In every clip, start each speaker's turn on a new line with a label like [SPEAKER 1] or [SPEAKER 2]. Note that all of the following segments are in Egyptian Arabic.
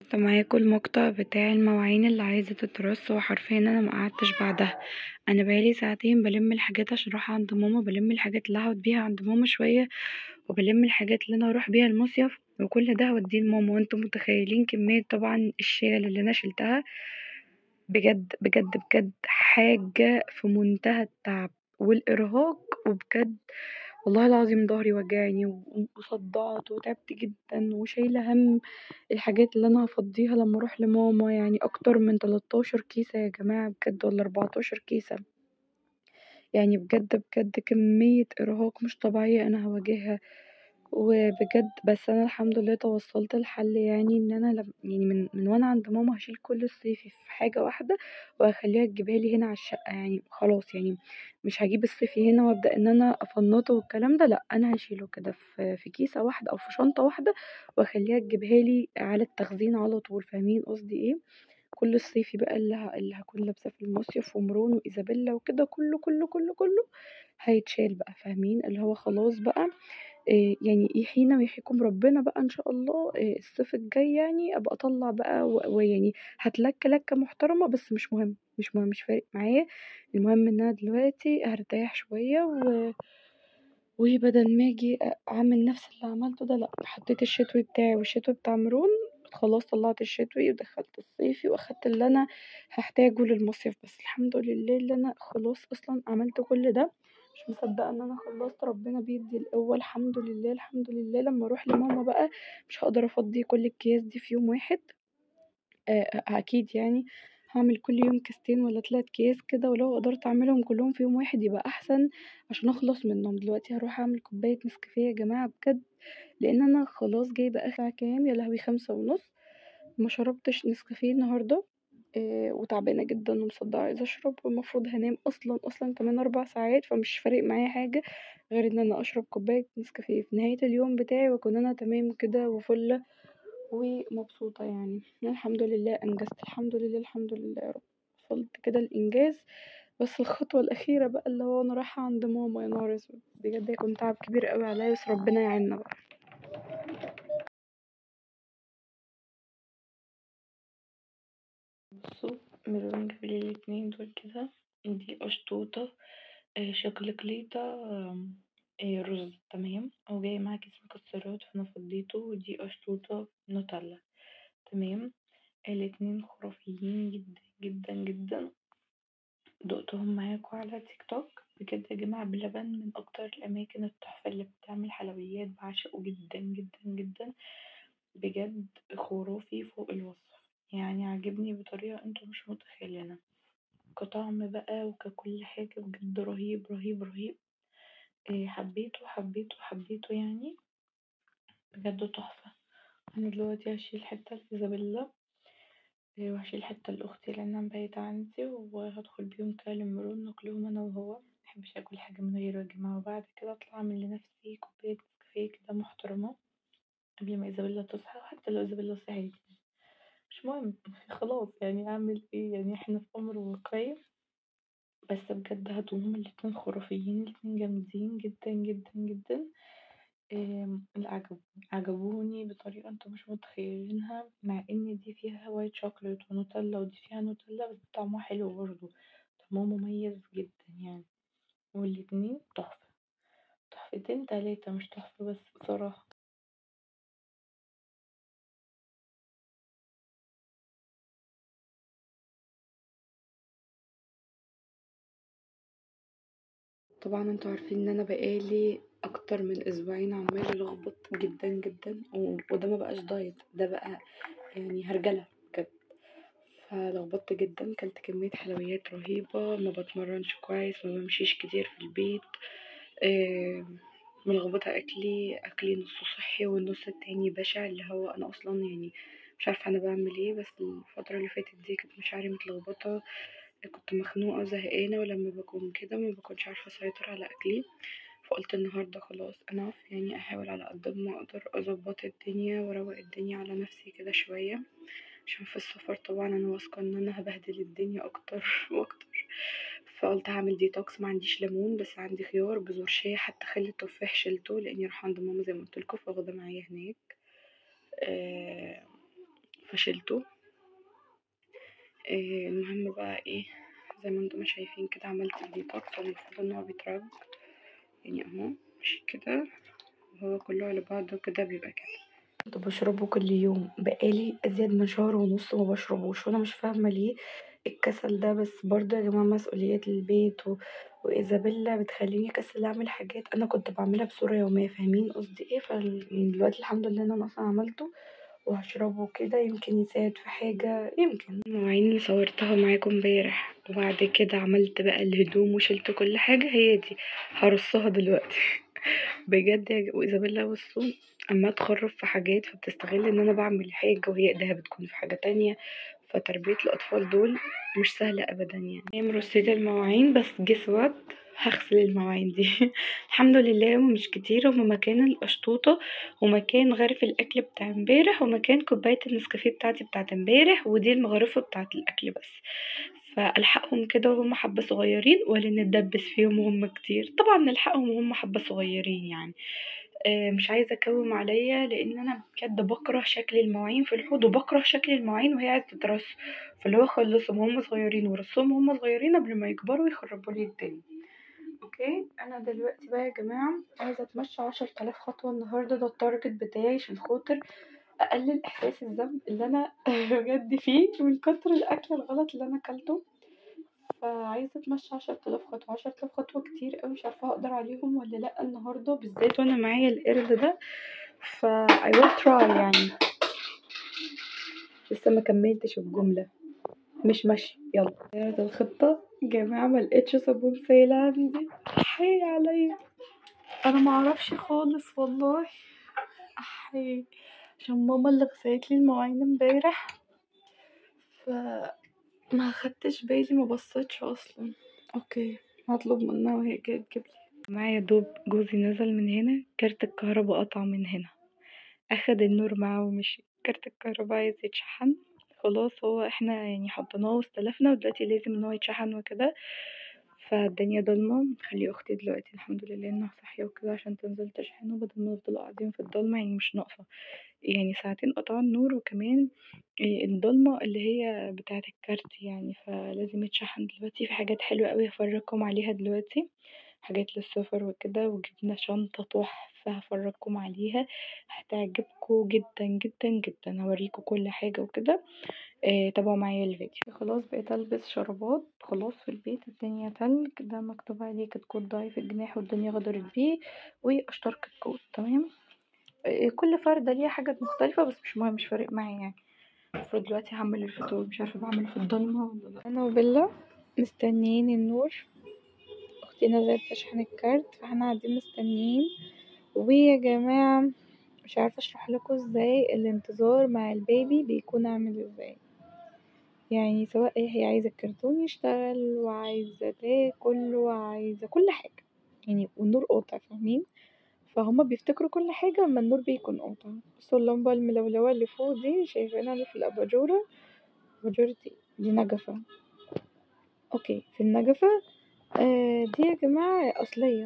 [SPEAKER 1] خلصت معاكم المقطع بتاع المواعين اللي عايزة تترص وحرفيا انا مقعدتش بعدها انا بقالي ساعتين بلم الحاجات عشان اروح عند ماما بلم الحاجات اللي هقعد بيها عند ماما شوية وبلم الحاجات اللي انا هروح بيها المصيف وكل ده هوديه لماما وانتم متخيلين كمية طبعا الشيل اللي انا شيلتها بجد بجد بجد حاجة في منتهى التعب والإرهاق وبجد والله العظيم ضهري وجعني وصدعت وتعبت جدا وشايلة هم الحاجات اللي انا هفضيها لما اروح لماما يعني اكتر من تلاتاشر كيسة يا جماعة بجد ولا اربعتاشر كيسة يعني بجد بجد كمية ارهاق مش طبيعية انا هواجهها وبجد بس انا الحمد لله توصلت لحل يعني ان انا لم يعني من من وانا عند ماما هشيل كل الصيفي في حاجة واحدة وهخليها تجيبهالي هنا على الشقة يعني خلاص يعني مش هجيب الصيفي هنا وابدأ ان انا افنطه والكلام ده لا انا هشيله كده في في كيسة واحدة او في شنطة واحدة واخليها تجيبهالي على التخزين على طول فاهمين قصدي ايه كل الصيفي بقى اللي ه... اللي هكون لابساه في المصيف ومرون وايزابيلا وكده كله كله كله كله هيتشال بقى فاهمين اللي هو خلاص بقى إيه يعني يحيينا ويحييكم ربنا بقى ان شاء الله إيه الصيف الجاي يعني ابقى اطلع بقى ويعني هتلك لكه محترمه بس مش مهم مش مهم مش فارق معايا المهم ان انا دلوقتي هرتاح شويه و وبدل ما اجي اعمل نفس اللي عملته ده لا حطيت الشتوي بتاعي والشتوي بتاع ميرون خلاص طلعت الشتوي ودخلت الصيفي واخدت اللي انا هحتاجه للمصيف بس الحمد لله اللي انا خلاص اصلا عملت كل ده مش مصدقه ان انا خلصت ربنا بيدي القوه الحمد لله الحمد لله لما اروح لماما بقى مش هقدر افضي كل الاكياس دي في يوم واحد آه اكيد يعني هعمل كل يوم كيستين ولا تلات اكياس كده ولو قدرت اعملهم كلهم في يوم واحد يبقى احسن عشان اخلص منهم دلوقتي هروح اعمل كوبايه نسكافيه يا جماعه بجد لان انا خلاص جايبه اخر كام يا لهوي خمسة ونص ما شربتش نسكافيه النهارده آه وتعبانه جدا ومصدعه عايزه اشرب والمفروض هنام اصلا اصلا كمان اربع ساعات فمش فارق معايا حاجه غير ان انا اشرب كوبايه نسكافيه في نهايه اليوم بتاعي واكون انا تمام كده وفله ومبسوطه يعني الحمد لله انجزت الحمد لله الحمد لله يا رب وصلت كده الانجاز بس الخطوه الاخيره بقى اللي هو انا رايحه عند ماما يا نهار اسود بجد هيكون تعب كبير اوي عليا بس ربنا يعيننا بقى بصوا ميرون جابلي الاتنين دول كده دي قشطوطة شوكولاتة رز تمام وجاي معاه كيس مكسرات فانا فضيته ودي قشطوطة نوتيلا تمام الاتنين خرافيين جدا جدا جدا دقتهم معاكم على تيك توك بجد يا جماعة بلبن من أكتر الأماكن التحفة اللي بتعمل حلويات بعشقه جدا جدا جدا بجد خرافي فوق الوصف يعني عاجبني بطريقة انتوا مش متخيلينها كطعم بقى وككل حاجة بجد رهيب رهيب رهيب حبيته حبيته حبيته يعني بجد تحفة أنا دلوقتي هشيل حتة لإيزابيلا وهشيل حتة لأختي لأنها مبيتة عندي وهدخل بيهم كده لمرون ناكلهم أنا وهو محبش آكل حاجة من غيره يا جماعة وبعد كده أطلع أعمل لنفسي كوباية نسكافيه كده محترمة قبل ما إيزابيلا تصحى وحتى لو إيزابيلا صحيت مش مهم خلاص يعني أعمل إيه يعني إحنا في أمر واقعي بس بجد هدوهم الاتنين خرافيين الاتنين جامدين جدا جدا جدا اللي عجبوني عجبوني بطريقة انتوا مش متخيلينها مع ان دي فيها وايت شوكليت ونوتيلا ودي فيها نوتيلا بس طعمها حلو برضه طعمها مميز جدا يعني والاتنين تحفة تحفتين تلاتة مش تحفة بس بصراحة طبعا انتوا عارفين ان انا بقالي اكتر من اسبوعين عمالة الخبط جدا جدا وده مبقاش دايت ده بقى يعني هرجلة بجد فلخبطت جدا كلت كمية حلويات رهيبة ما بتمرنش كويس ما بمشيش كتير في البيت ملخبطة اكلي اكلي نصه صحي والنص التاني بشع اللي هو انا اصلا يعني مش عارفة انا بعمل ايه بس الفترة اللي فاتت دي كانت مشاعري متلخبطة كنت مخنوقة وزهقانة ولما بكون كده مبكونش عارفة اسيطر على اكلي فقلت النهاردة خلاص انا يعني احاول على قد ما اقدر اظبط الدنيا واروق الدنيا على نفسي كده شوية عشان في السفر طبعا انا واثقة ان انا هبهدل الدنيا اكتر واكتر فقلت هعمل ديتوكس معنديش ليمون بس عندي خيار بذور شيا حتى خل التفاح شلته لاني رايحة عند ماما زي ما قولتلكوا فواخداه معايا هناك فشيلته آه، المهم بقى ايه زي ما انتم شايفين كده عملت الديتوكس المفروض ان هو بيترج يعني اهو مش كده وهو كله على بعضه كده بيبقى كده كنت بشربه كل يوم بقالي ازيد من شهر ونص ما بشربوش وانا مش فاهمه ليه الكسل ده بس برضه يا جماعه مسؤوليات البيت و... وايزابيلا بتخليني كسل اعمل حاجات انا كنت بعملها بصوره يوميه فاهمين قصدي ايه فدلوقتي الحمد لله ان انا اصلا عملته وهشربه كده يمكن يساعد في حاجة يمكن المواعين اللي صورتها معاكم امبارح وبعد كده عملت بقى الهدوم وشلت كل حاجة هي دي هرصها دلوقتي بجد يا وايزابيلا بصوا اما تخرف في حاجات فبتستغل ان انا بعمل حاجة وهي ايديها بتكون في حاجة تانية فتربية الأطفال دول مش سهلة أبدا يعني هي مرصية المواعين بس جس وات هغسل المواعين دي الحمد لله هم مش كتير هما مكان القشطوطة ومكان غرف الأكل بتاع امبارح ومكان كوباية النسكافيه بتاعتي بتاعت امبارح ودي المغرفة بتاعت الأكل بس فألحقهم كده وهم حبة صغيرين ولا نتدبس فيهم وهم كتير طبعا نلحقهم وهم حبة صغيرين يعني آه، مش عايزة أكوم عليا لأن أنا بجد بكره شكل المواعين في الحوض وبكره شكل المواعين وهي عايزة تترص فاللي هو خلصهم وهم صغيرين ورصهم وهم صغيرين قبل ما يكبروا يخربوا لي الدنيا اوكي انا دلوقتي بقى يا جماعه عايزه اتمشى عشر تلاف خطوه النهارده ده التارجت بتاعي عشان خاطر اقلل احساس الذنب اللي انا بجد فيه من كتر الاكل الغلط اللي انا اكلته فعايزه اتمشى عشر تلاف خطوه عشر تلاف خطوه كتير اوي مش عارفه هقدر عليهم ولا لا النهارده بالذات وانا معايا القرد ده ف I will try يعني لسه ما كملتش الجمله مش ماشي يلا غيرت الخطه جماعه ملقتش صابون سائل عندي احي عليا انا معرفش خالص والله احي عشان ماما اللي غسلتلي المواعين امبارح ف ما خدتش بالي ما بصيتش اصلا اوكي هطلب منها وهي جايه تجيبلي معايا دوب جوزي نزل من هنا كارت الكهرباء قطع من هنا اخد النور معاه ومشي كارت الكهرباء عايز يتشحن خلاص هو احنا يعني حطيناه واستلفنا ودلوقتي لازم ان هو يتشحن وكده فالدنيا ضلمة مخليه اختي دلوقتي الحمد لله انها صاحية وكده عشان تنزل تشحنه بدل ما نفضل قاعدين في الضلمة يعني مش ناقصة يعني ساعتين قطع النور وكمان الضلمة اللي هي بتاعة الكارت يعني فلازم يتشحن دلوقتي في حاجات حلوة اوي هفرجكم عليها دلوقتي حاجات للسفر وكده وجبنا شنطة تحفة هفرجكم عليها هتعجبكم جدا جدا جدا هوريكم كل حاجة وكده آه تابعوا معايا الفيديو خلاص بقيت البس شرابات خلاص في البيت الدنيا تلج ده مكتوب عليه كتكوت ضعيف الجناح والدنيا غدرت بيه واشتر كتكوت تمام آه كل فردة ليها حاجات مختلفة بس مش مهم مش فارق معايا يعني المفروض دلوقتي هعمل الفطور مش عارفة بعمل في الضلمة ولا لا انا وبيلا مستنيين النور اختي نزلت تشحن الكارت فاحنا قاعدين مستنيين ويا جماعة مش عارفة اشرح لكم ازاي الانتظار مع البيبي بيكون عامل ازاي يعني سواء هي عايزة الكرتون يشتغل وعايزة تاكل وعايزة كل حاجة يعني والنور قاطع فاهمين فهما بيفتكروا كل حاجة اما النور بيكون قاطع بصوا اللمبة الملولوة اللي فوق دي شايفينها اللي في الأباجورة أباجورة دي دي نجفة اوكي في النجفة آه دي يا جماعة أصلية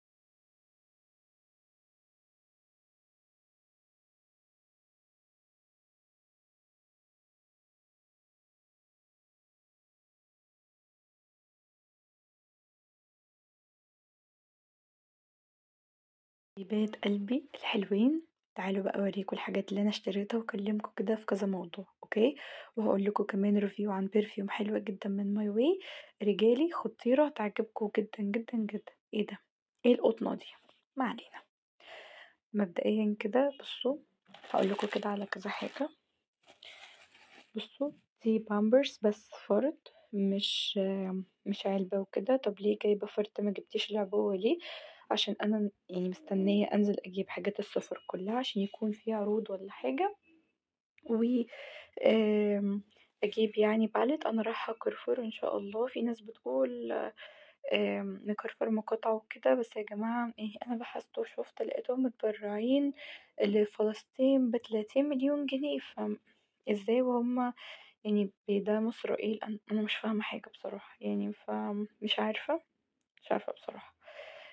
[SPEAKER 1] حبيبات قلبي الحلوين تعالوا بقى اوريكم الحاجات اللي انا اشتريتها واكلمكم كده في كذا موضوع اوكي وهقول لكم كمان ريفيو عن برفيوم حلوه جدا من ماي واي رجالي خطيره هتعجبكم جدا جدا جدا ايه ده ايه القطنه دي ما علينا مبدئيا كده بصوا هقول لكم كده على كذا حاجه بصوا دي بامبرز بس فرد مش مش علبه وكده طب ليه جايبه فرد ما جبتيش العبوه ليه عشان انا يعني مستنيه انزل اجيب حاجات السفر كلها عشان يكون في عروض ولا حاجه و آمم اجيب يعني باليت انا رايحه كارفور ان شاء الله في ناس بتقول آمم ان كارفور مقاطعة وكده بس يا جماعه ايه انا بحثت وشوفت لقيتهم متبرعين لفلسطين بتلاتين مليون جنيه فازاي وهما يعني بيدعموا اسرائيل انا مش فاهمه حاجه بصراحه يعني فمش عارفه مش عارفه بصراحه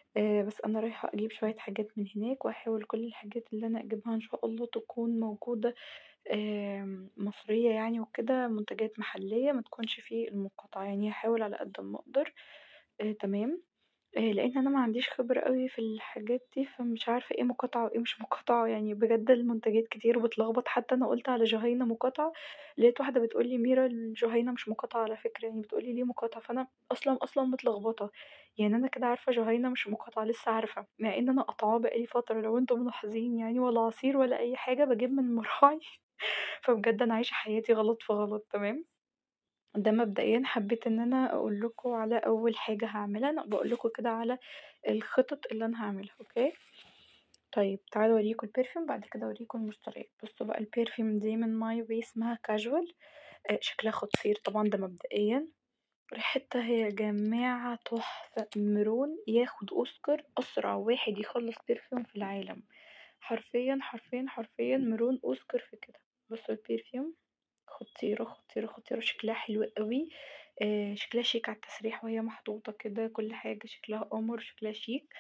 [SPEAKER 1] بس أنا رايحة أجيب شوية حاجات من هناك وهاحاول كل الحاجات اللي أنا أجيبها إن شاء الله تكون موجودة مصرية يعني وكده منتجات محلية متكونش في المقاطعة يعني هاحاول على قد ما أقدر تمام لأن أنا معنديش خبرة اوي في الحاجات دي فمش عارفة ايه مقاطعة وايه مش مقاطعة يعني بجد المنتجات كتير وبتلخبط حتى أنا قولت على جهينة مقاطعة لقيت واحدة بتقولي ميرا الجهينة مش مقاطعة على فكرة يعني بتقولي ليه مقاطعة فأنا أصلا أصلا متلخبطة يعني أنا كده عارفة جهينة مش مقاطعة لسه عارفة مع ان أنا قاطعاه بقالي فترة لو انتم ملاحظين يعني ولا عصير ولا أي حاجة بجيب من المراعي فبجد أنا عايشة حياتي غلط في غلط تمام ده مبدئيا حبيت ان انا اقولكوا على اول حاجة هعملها انا بقولكوا كده على الخطط اللي انا هعملها اوكي طيب تعالوا اوريكوا البرفيوم بعد كده اوريكوا المشتريات بصوا بقى البرفيوم دي من ماي واي اسمها كاجوال شكلها خطير طبعا ده مبدئيا ريحتها يا جماعة تحفة ميرون ياخد اوسكار اسرع واحد يخلص برفيوم في العالم حرفيا حرفيا حرفيا ميرون اوسكار في كده بصوا البرفيوم خطيرة خطيرة خطيرة شكلها حلو اوي شكلها شيك على التسريح وهي محطوطة كده كل حاجة شكلها قمر شكلها شيك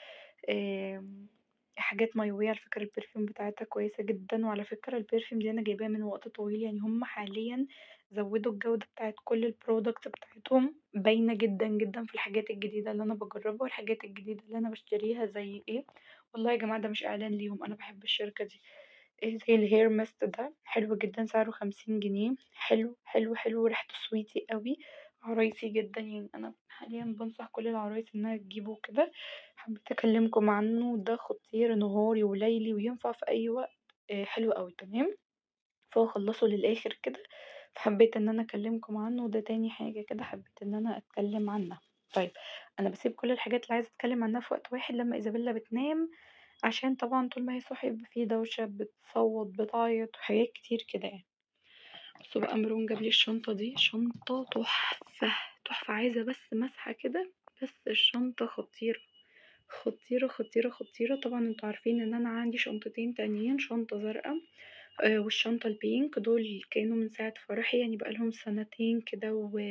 [SPEAKER 1] حاجات مايوية على فكرة البرفيوم بتاعتها كويسة جدا وعلى فكرة البرفيوم دي أنا جايباها من وقت طويل يعني هما حاليا زودوا الجودة بتاعت كل البرودكت بتاعتهم باينة جدا جدا في الحاجات الجديدة اللي أنا بجربها والحاجات الجديدة اللي أنا بشتريها زي ايه والله يا جماعة ده مش إعلان ليهم أنا بحب الشركة دي زي الهير ماست ده حلو جدا سعره خمسين جنيه حلو حلو حلو ريحته سويتي اوي عرايسي جدا يعني أنا حاليا بنصح كل العرايس انها تجيبه وكده حبيت اكلمكم عنه ده خطير نهاري وليلي وينفع في اي وقت حلو اوي تمام فهو للاخر كده فحبيت ان انا اكلمكم عنه وده تاني حاجة كده حبيت ان انا اتكلم عنها طيب انا بسيب كل الحاجات اللي عايزة اتكلم عنها في وقت واحد لما ايزابيلا بتنام عشان طبعا طول ما هي صاحية بيبقى في دوشة بتصوت بتعيط وحاجات كتير كده يعني بصوا بقى مروان جابلي الشنطة دي شنطة تحفة تحفة عايزة بس مسحة كده بس الشنطة خطيرة خطيرة خطيرة خطيرة طبعا انتوا عارفين ان انا عندي شنطتين تانيين شنطة زرقا والشنطة البينك دول كانوا من ساعة فرحي يعني بقالهم سنتين كده و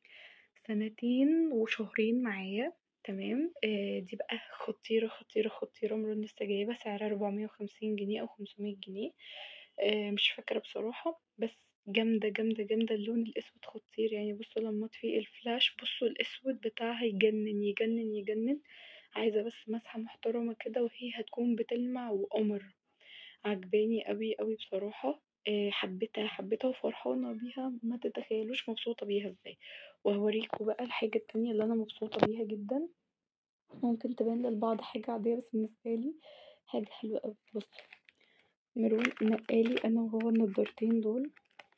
[SPEAKER 1] سنتين وشهرين معايا تمام دي بقى خطيرة خطيرة خطيرة مروان لسه جايبها سعرها ربعمية وخمسين جنيه او خمسمية جنيه مش فاكرة بصراحة بس جامدة جامدة جامدة اللون الأسود خطير يعني بصوا لما اطفي الفلاش بصوا الأسود بتاعها يجنن يجنن يجنن عايزة بس مسحة محترمة كده وهي هتكون بتلمع وقمر عجباني اوي اوي بصراحة حبيتها حبيتها وفرحانة بيها ما تتخيلوش مبسوطة بيها ازاي وهوريكوا بقى الحاجة التانية اللي أنا مبسوطة بيها جدا ممكن تبان للبعض حاجة عادية بس بالنسبالي حاجة حلوة اوي بصوا ميرون نقالي أنا وهو النضارتين دول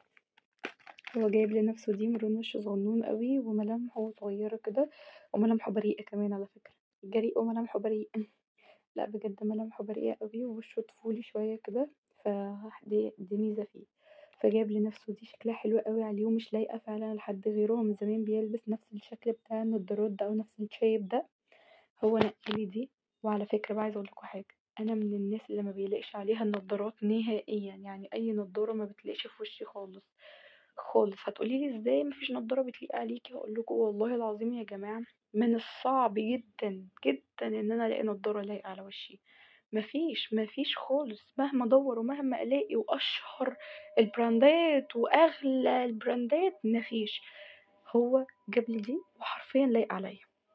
[SPEAKER 1] هو جايب لنفسه دي ميرون وشه صغنون اوي وملامحه صغيرة كده وملامحه بريئة كمان على فكرة جريء وملامحه بريء لأ بجد ملامحه بريئة اوي ووشه طفولي شوية كده فا دي دي ميزة فيه فجاب لنفسه دي شكلها حلو اوي عليه ومش لايقة فعلا لحد غيره هو من زمان بيلبس نفس الشكل بتاع النضارات ده أو نفس الشايب ده هو نقالي دي وعلى فكرة بقى عايزة اقولكوا حاجة أنا من الناس اللي مبيليقش عليها النضارات نهائيا يعني أي نضارة مبتليقش في وشي خالص خالص هتقوليلي ازاي مفيش نضارة بتليق عليكي هقولكوا والله العظيم يا جماعة من الصعب جدا جدا ان انا الاقي نضارة لايقة على وشي مفيش مفيش خالص مهما ادور ومهما الاقي واشهر البراندات واغلى البراندات مفيش هو جابلي دي وحرفيا لايقة عليا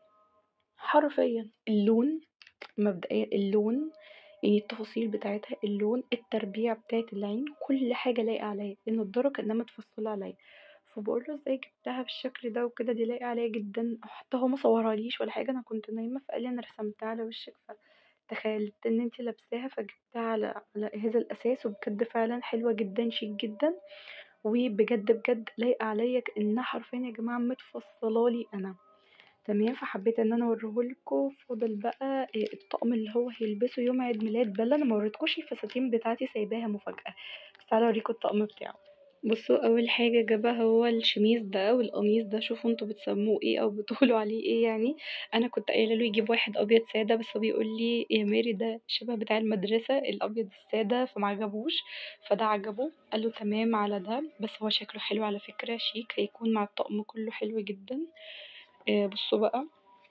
[SPEAKER 1] حرفيا اللون مبدئيا اللون يعني التفاصيل بتاعتها اللون التربيع بتاعت العين كل حاجة لايقة عليا النضارة كأنها متفصلة عليا فبقوله ازاي جبتها بالشكل ده وكده دي لايقة عليا جدا حتى هو مصورهاليش ولا حاجة أنا كنت نايمة فقالي أنا رسمتها على وشك فتخيلت ان انتي لابساها فجبتها على على هذا الأساس وبجد فعلا حلوة جدا شيك جدا وبجد بجد لايقة عليا كأنها حرفيا يا جماعة متفصلالي أنا تمام فحبيت ان انا اوريهولكوا فاضل بقى الطقم اللي هو هيلبسه يوم عيد ميلاد بيلا انا موريتكوش الفساتين بتاعتي سايباها مفاجأة بس تعالوا اوريكوا الطقم بتاعه بصوا اول حاجة جابها هو الشميز ده والقميص ده شوفوا انتوا بتسموه ايه او بتقولوا عليه ايه يعني انا كنت قايله له يجيب واحد ابيض ساده بس هو بيقول لي يا ماري ده شبه بتاع المدرسه الابيض الساده فمعجبوش فده عجبه قال له تمام على ده بس هو شكله حلو على فكرة شيك هيكون مع الطقم كله حلو جدا بصوا بقى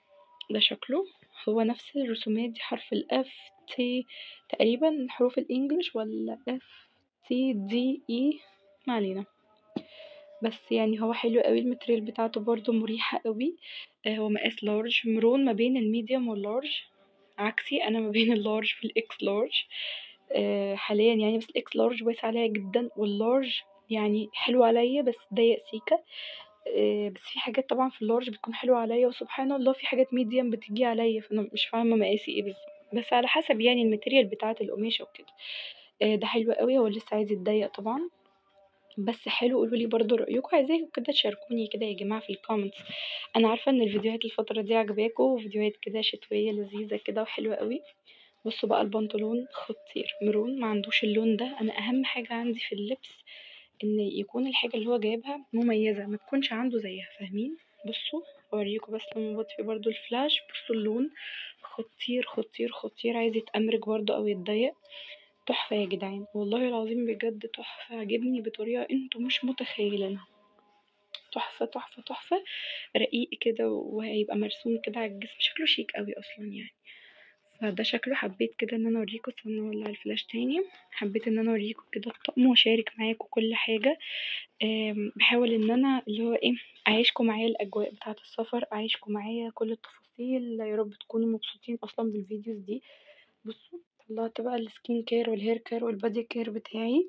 [SPEAKER 1] ده شكله هو نفس الرسومات دي حرف الإف تي تقريبا حروف الإنجليش ولا إف تي دي إي ما علينا بس يعني هو حلو اوي الماتريال بتاعته برضه مريحة اوي هو مقاس لارج مرون ما بين الميديوم واللارج عكسي انا ما بين اللارج والاكس لارج حاليا يعني بس الاكس لارج واسع عليا جدا واللارج يعني حلو عليا بس ضيق سيكة بس في حاجات طبعا في اللارج بتكون حلوة عليا وسبحان الله في حاجات ميديوم بتيجي عليا فانا مش فاهمة مقاسي ايه بالظبط بس على حسب يعني الماتريال بتاعة القماشة وكده ده حلو اوي هو لسه عايز يتضيق طبعا بس حلو قولولي برضه رأيكم عايزاكم كده تشاركوني كده يا جماعة في الكومنتس انا عارفة ان الفيديوهات الفترة دي عجباكم فيديوهات كده شتوية لذيذة كده وحلوة اوي بصوا بقى البنطلون خطير ميرون معندوش اللون ده انا اهم حاجة عندي في اللبس ان يكون الحاجة اللي هو جايبها مميزة متكونش عنده زيها فاهمين بصوا اوريكم بس لما بطفي برضه الفلاش بصوا اللون خطير خطير خطير عايز يتأمرج برضه او يتضيق تحفة يا جدعان والله العظيم بجد تحفة عجبني بطريقة انتوا مش متخيلينها تحفة تحفة تحفة رقيق كده وهيبقى مرسوم كده على الجسم شكله شيك اوي اصلا يعني فده شكله حبيت كده ان انا اوريكم استنى اولع الفلاش تاني حبيت ان انا اوريكم كده الطقم واشارك معاكم كل حاجة بحاول ان انا اللي هو ايه اعيشكم معايا الاجواء بتاعة السفر اعيشكم معايا كل التفاصيل يا رب تكونوا مبسوطين اصلا بالفيديوز دي بصوا طلعت بقى السكين كير والهير كير والبادي كير بتاعي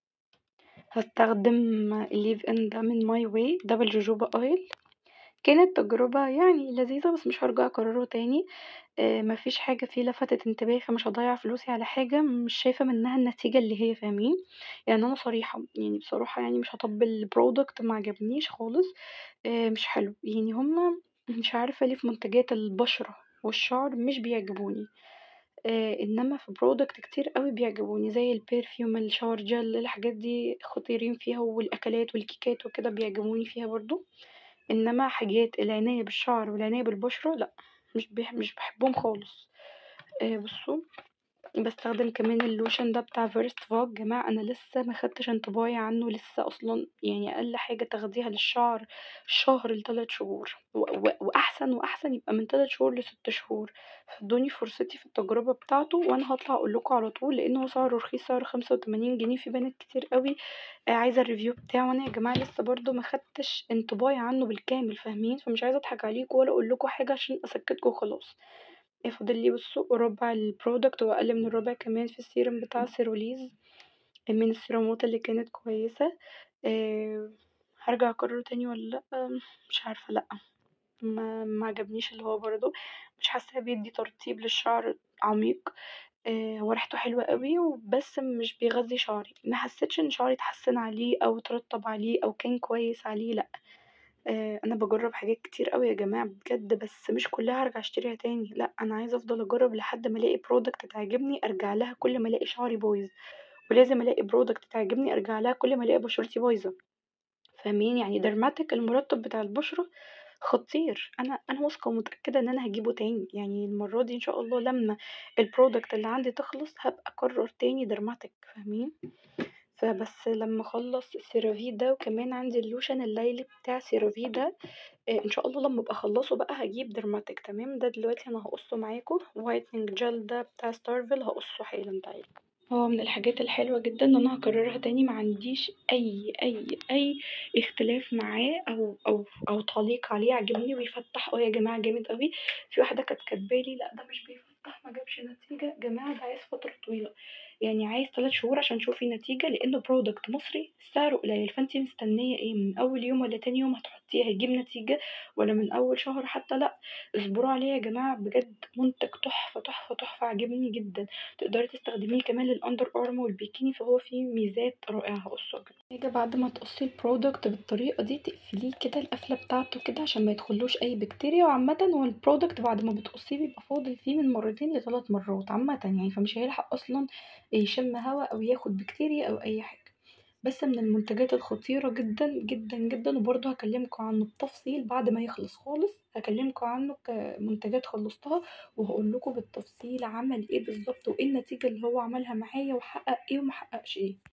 [SPEAKER 1] هستخدم الليف ان ده من ماي واي ده بالجوجوبا اويل كانت تجربة يعني لذيذة بس مش هرجع اكرره تاني مفيش حاجة فيه لفتت انتباهي فمش هضيع فلوسي على حاجة مش شايفة منها النتيجة اللي هي فاهمين يعني انا صريحة يعني بصراحة يعني مش هطبل البرودكت معجبنيش خالص مش حلو يعني هما مش عارفة ليه في منتجات البشرة والشعر مش بيعجبوني انما في برودكت كتير اوي بيعجبوني زي البرفيوم الشاور جل الحاجات دي خطيرين فيها والاكلات والكيكات وكده بيعجبوني فيها برضه انما حاجات العناية بالشعر والعناية بالبشرة لا مش مش بحبهم خالص بصوا بستخدم كمان اللوشن ده بتاع فيرست فوج جماعة انا لسه مخدتش انطباعي عنه لسه اصلا يعني اقل حاجة تاخديها للشعر شهر لتلات شهور واحسن واحسن يبقى من تلات شهور لست شهور فادوني فرصتي في التجربة بتاعته وانا هطلع اقولكوا على طول لان هو سعره رخيص سعره خمسة وتمانين جنيه في بنات كتير اوي عايزة الريفيو بتاعه وانا يا جماعة لسه برضه مخدتش انطباعي عنه بالكامل فاهمين فمش عايزة اضحك عليكوا ولا اقولكوا حاجة عشان اسكتكوا وخلاص فاضلي بصوا ربع البرودكت واقل من الربع كمان في السيرم بتاع سيروليز من السيرامات اللي كانت كويسة هرجع اكرره تاني ولا لا مش عارفة لا معجبنيش اللي هو برضه مش حاساه بيدي ترطيب للشعر عميق هو ريحته حلوة اوي بس مش بيغذي شعري محسيتش ان شعري اتحسن عليه او اترطب عليه او كان كويس عليه لا انا بجرب حاجات كتير اوي يا جماعة بجد بس مش كلها هرجع اشتريها تاني لا انا عايزة افضل اجرب لحد ما الاقي برودكت تعجبني ارجعلها كل ما الاقي شعري بايظ ولازم الاقي برودكت تعجبني ارجعلها كل ما الاقي بشرتي بايظة فاهمين يعني درماتيك المرطب بتاع البشرة خطير انا انا واثقة ومتأكدة ان انا هجيبه تاني يعني المرة دي ان شاء الله لما البرودكت اللي عندي تخلص هبقى اكرر تاني درماتيك فاهمين فبس لما اخلص السيرافي ده وكمان عندي اللوشن الليلي بتاع سيرافي ده ان شاء الله لما ابقى اخلصه بقى هجيب درماتيك تمام ده دلوقتي انا هقصه معاكم وايتنينج جel ده بتاع ستارفل هقصه حالا تعالوا هو من الحاجات الحلوة جدا ان انا هكررها تاني معنديش اي اي اي اختلاف معاه او او او تعليق عليه عجبني ويفتح اه يا جماعة جامد اوي في واحدة كانت كاتبالي لا ده مش بيفتح مجابش نتيجة جماعة ده عايز فترة طويلة يعني عايز تلات شهور عشان تشوفي نتيجة لانه برودكت مصري سعره قليل فانتي مستنية ايه من اول يوم ولا تاني يوم هتحطيه هيجيب نتيجة ولا من اول شهر حتى لا اصبروا عليه يا جماعة بجد منتج تحفة تحفة تحفة عجبني جدا تقدري تستخدميه كمان للاندر ارم والبيكيني فهو فيه ميزات رائعة هقصه كده بعد ما تقصي البرودكت بالطريقة دي تقفليه كده القفلة بتاعته كده عشان ما يدخلوش اي بكتيريا وعامة هو البرودكت بعد ما بتقصيه بيبقى فاضل فيه من مرتين لتلات مرات عامة يعني فمش هيلحق اصلا يشم هوا او ياخد بكتيريا او اي حاجة بس من المنتجات الخطيرة جدا جدا جدا وبرضه هكلمكوا عنه بتفصيل بعد ما يخلص خالص هكلمكوا عنه كمنتجات خلصتها وهقولكوا بالتفصيل عمل ايه بالظبط وايه النتيجة اللي هو عملها معايا وحقق ايه ومحققش ايه